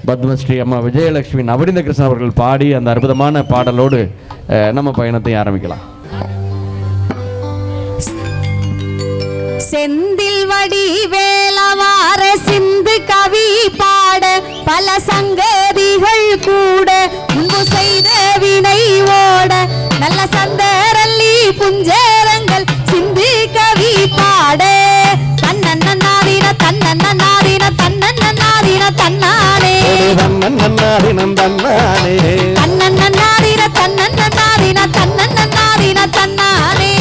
பத்மஸ்ரீ அம்மா விஜயலட்சுமி நவநீத கிருஷ்ணன் அவர்கள் பாடி அந்த அற்புதமான பாடலோடு அஹ், நம்ம பயணத்தை ஆரம்பிக்கலாம் செந்தில் வடி வேலவார சிந்து கவி பாட பல சங்கதிகள் கூட முன்பு செய்த வினை ஓட நல்ல சந்தரல்லி புஞ்சேரங்கள் சிந்து கவி பாட தன்னன்னாதீன தன்னன்னாதீன தன்னன்னாதீன தன்னானே நன்னாரினம் தன்னானே தன்னன்னாதீன தன்னன்னாதீன தன்னன்னாதீன தன்னானே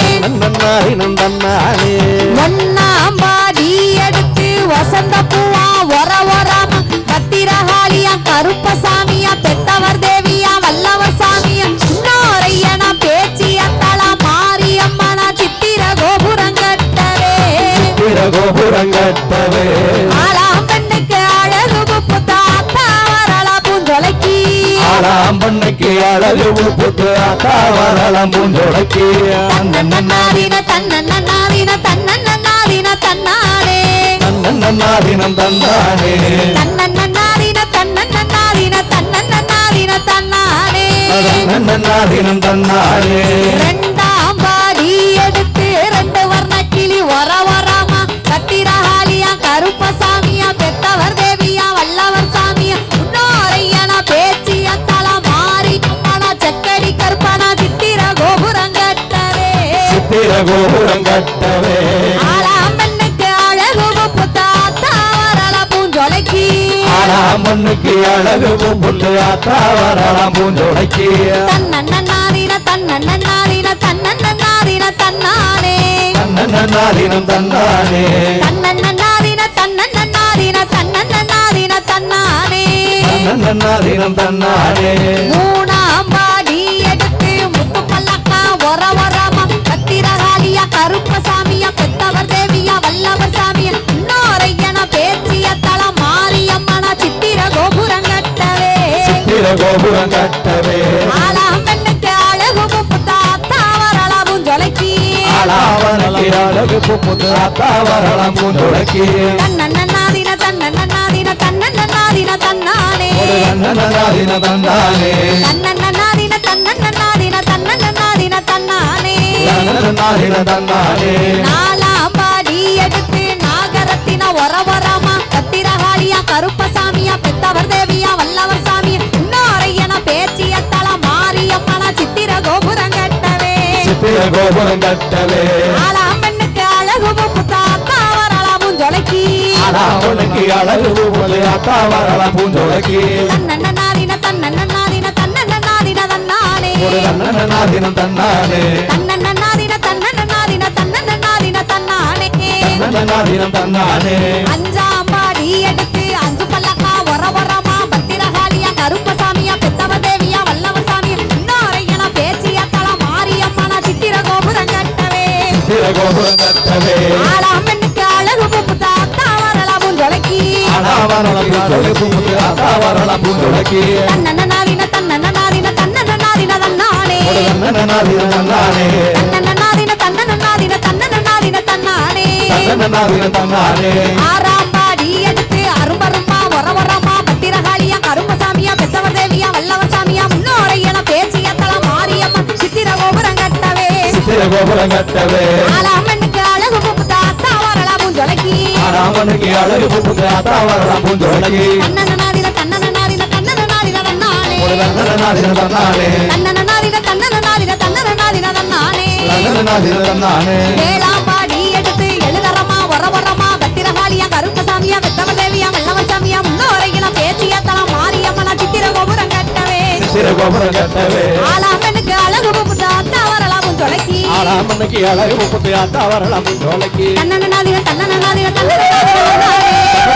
நன்னாரினம் தன்னானே ஒன்னாம் பாடி எடுத்து வசந்த பூவா ஒர ஒராம பத்திரகாளியா கருப்பசாமியா பெத்தவர் தேவியா வல்லவர் சாமியா இன்னோரையனா பேச்சியா தலா மாரியம்மனா சித்திர கோபுரம் கட்டவே பிற கோபுரங்கட்டவே ஆளாம் பெண்ணுக்கு அழகு புப்பு தாத்தா வரலா பூஞ்சொலைக்கு ஆளாம் பண்ணைக்கு அழகு உப்புத்து ஆத்தா வரலாம் பூஞ்சொடக்கி தன்னன்னாதீன தன்னன்னாதீன தன்னன்னாதீன தன்னானே நன்னாரினம் தந்தானே தன்னன்னாதீன தன்னன்னாதீன தன்னன்னாதீன தன்னானே நன்னாரினம் தன்னானே ரெண்டாம் பாடி எடுத்து ரெண்டு வர்ண கிளி வர வராமா கத்திரகாலியா கருப்பசாமியா பெத்தவர் தேவியா வல்லவர் சாமியா இன்னொரையனா பேச்சியா தல மாறி அம்மனா செக்கடி கற்பனா சித்திர கோபுரம் கட்டவே சித்திர கோபுரம் கட்டவே ஆளாம் பெண்ணுக்கு அழகு உப்பு தாத்தா வரல பூஞ்சொலைக்கு ஆளாம் மண்ணுக்கு அழகு உப்புத்து ஆத்தா வரலாம் பூஞ்சொடக்கி தன்னன்னாதீன தன்னன்னாதீன தன்னன்னாதீன தன்னானே நன்னாரினம் தந்தானே தன்னன்னாதீன தன்னன்னாதீன தன்னன்னாதீன தன்னானே நன்னாரினம் தன்னானே மூணாம் பாடி எடுத்து முத்து பல்லக்கா ஒர ஒரமா கத்திரகாலியா கருப்பசாமியா பெத்தவர் தேவியா வல்லவர் சாமியா இன்னொரையன பேச்சிய தல மாரியம்மனா சித்திர கோபுரம் கட்டவே சித்திர கோபுரம் கட்டவே ஆளாம் பெண்ணுக்கு அழகு முப்பு தாத்தா வரலாவும் ஜொலைக்கி ஆளாவனுக்கு அழகு உப்புத்து ஆத்தா வரலாம் பூஞ்சொடக்கி தன்னன்னாதீன தன்னன்னாதீன தன்னன்னாதீன தன்னானே நன்னாரினம் தந்தானே தன்னன்னாதீன தன்னன்னாதீன தன்னன்னாதீன தன்னானே நன்னாரினம் தந்தானே நாலாம் பாடி எடுத்து நாகரத்தின ஒரவரமா கத்திரகாளியா கருப்பசாமியா பெத்தவர் தேவியா வல்லவர் சாமியா இன்னொரையன பேச்சிய தல மாரியம்மனா சித்திர கோபுரம் கட்டவே சித்திர கோபுரம் கட்டவே ஆளாம் பெண்ணுக்கு அழகு முப்பு தாத்தா வரலாமும் ஜொலைக்கி ஆளாவனுக்கு அழகு உப்புத்து ஆத்தா வரலாம் பூஞ்சொடக்கி தன்னன்னாதீன தன்னன்னாதீன தன்னன்னாதீன தன்னானே ஒரு நன்னாரினம் தன்னானே தன்னன்னாதீன தன்னன்னாதீன தன்னன்னாதீன தன்னானே நன்னாரினம் தன்னானே அஞ்சாம் பாடி எடுத்து அஞ்சு பல்லக்கா ஒர ஒரமா பத்திரகாளியா கருப்பசாமியா பெத்தவ தேவியா வல்லவ சாமியா இன்னொரையன பேச்சிய தல மாரியம்மனா சித்திர கோபுரம் கட்டவே சித்திர கோபுரம் கட்டவே ஆளாம் பெண்ணுக்கு அழகு புப்பு தாத்தா வரலாமும் ஜொலைக்கி ஆளாவனுக்கு அழகு உப்புத்து ஆத்தா வரலாம் பூஞ்சொடக்கி தன்னன்னாதீன தன்னன்னாதீன தன்னன்னாதீன தன்னானே ஒரு நன்னாரினம் தந்தானே தன்னன்னாதீன தன்னன்னாதீன தன்னன்னாதீன தன்னானே நன்னாரினம் தந்தானே ஆறாம் பாடி எடுத்து அரும்பரும்பா ஒர ஒரமா பத்திரகாளியா கருப்பசாமியா பெத்தவர் தேவியா வல்லவர் சாமியா முன்னோரையன பேச்சிய தல மாரியம்மா சித்திர கோபுரம் கட்டவே சித்திர கோபுரம் கட்டவே ஆலாமண்ணுக்கு அழகு புப்பு தாத்தா வரலாமும் ஜொலைக்கி ஆளாவனுக்கு அழகு உப்புத்து ஆத்தா வரலாம் பூஞ்சொடக்கி தன்னன்னாதீன தன்னன்னாதீன தன்னன்னாதீன தன்னானே ஒரு நன்னாரினம் தந்தானே தன்னன்னாதீன தன்னன்னாதீன தன்னன்னாதீன தன்னானே நன்னாரினம் தந்தானே ஏழாம் பாடி எடுத்து எழுதரமா ஒர ஒரமா பத்திரகாளியா கருப்பசாமியா பெத்தவர் தேவியா வல்லவர் சாமியா முன்னோரையின பேச்சிய தல மாரியம்மனா சித்திர கோபுரம் கட்டவே சித்திர கோபுரம் கட்டவே ஆலாமனுக்கு அழகு புப்பு தாத்தா வரலாமும் தொலைக்கி ஆளாமனுக்கு அழகு உப்புத்து ஆத்தா வரலாம் பூஞ்சொடக்கி தன்னன்னாதீன தன்னன்னாதீன தன்னன்னாதீன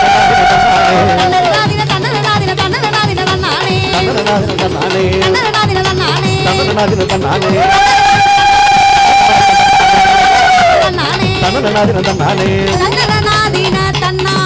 தன்னன்னாதீன தன்னன்னாதீன தன்னன்னாதீன தன்னானே நன்னாரினம் தந்தானே தன்னன்னாதீன தன்னானே நன்னாரினம் தந்தானே தன்னானே தன்னநாதினம் தன்னானே தன்னன்னாதீன தன்னா